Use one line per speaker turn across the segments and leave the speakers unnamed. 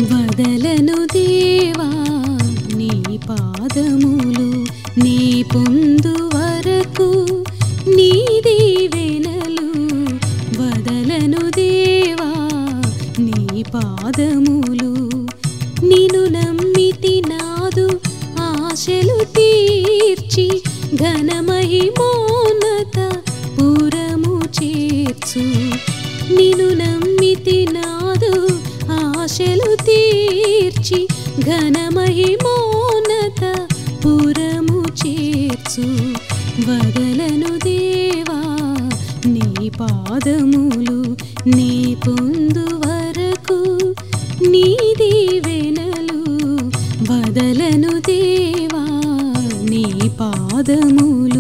వదలను దేవా నీ పాదములు నీ పొందు వరకు నీ దీవెనలు వదలను దేవా నీ పాదములు నిను నమ్మితి నాదు ఆశలు తీర్చి ఘనమహిమోన్నత పురము చేర్చు నిను నమ్మితి నాదు ఆశలు తీర్చి ఘనమహిమోన్నత పురము చేర్చు వదలను దేవా నీ పాదములు నీ పొందు వరకు నీ దీవెనలు వదలను దేవా నీ పాదములు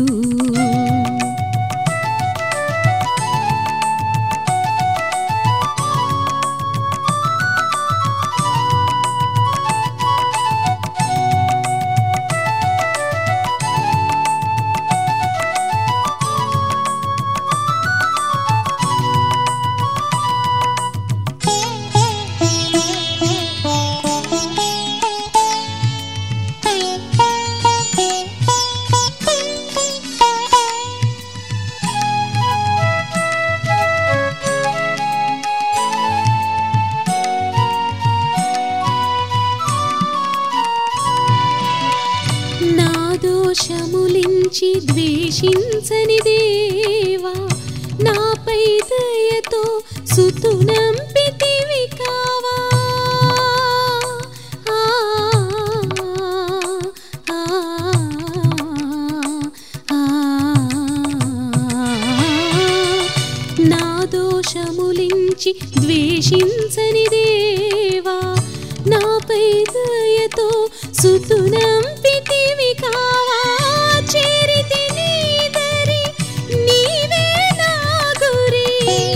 నా దోషములించి ద్వేషించని దేవా నాపై దయతో సుతునంపితివి కావా ఆ, ఆ, ఆ, నా దోషములించి ద్వేషించని దేవా నాపై దయతో సుతునంపితివి కావా చేరితి నీదరి నీవే నా గురి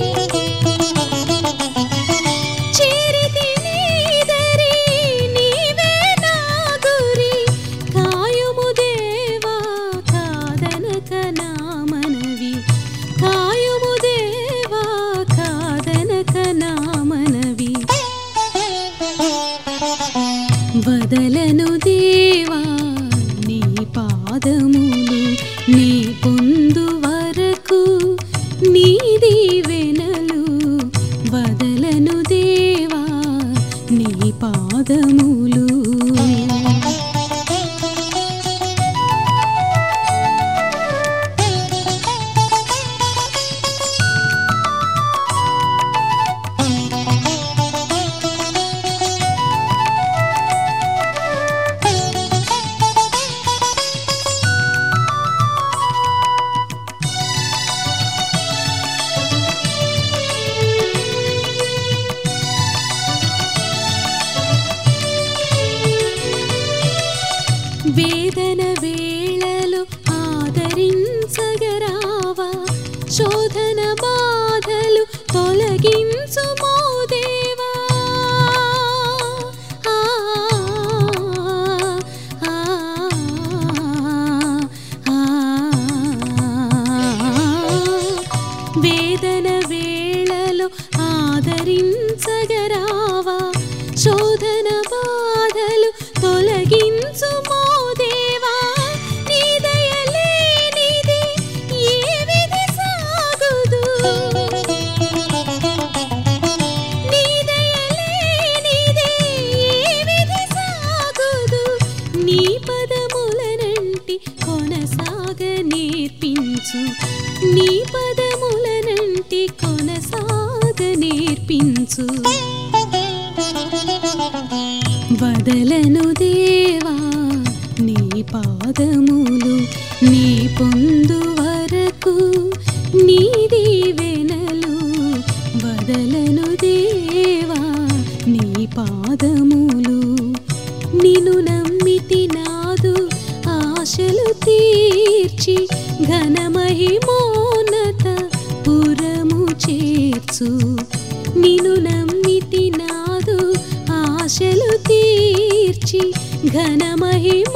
చేరితి నీదరి నీవే నా గురి కాయుము దేవా కాదనక నా మనవి కాయుము దేవా కాదనక నా మనవి వదలను దేవా నీ పాదములు నీ పొందు వరకు నీ దీవెనలు వదలను దేవా నీ పాదములు వేదన వేళలో ఆదరించగరావా శోధన బాధలు తొలగించు దేవా ఆ, ఆ, ఆ, వేదన వేళలో ఆదరించగరావా శోధన బాధలు తొలగించు దేవా నీ దయలేనిది ఏ విధి సాగుదు నీ దయలేనిది ఏ విధి సాగుదు నీ పదములనంటి కొనసాగ నేర్పించు నీ పదములనంటి కొనసాగ నేర్పించు వదలను దేవా నీ పాదములు నీ పొందు వరకు నీ దీవెనలు వదలను దేవా నీ పాదములు నిను నమ్మితి నాదు ఆశలు తీర్చి ఘనమహిమోన్నత పురము చేర్చు నిను నమ్మితి నాదు ఆశలు తీర్చి ఘనమహిమ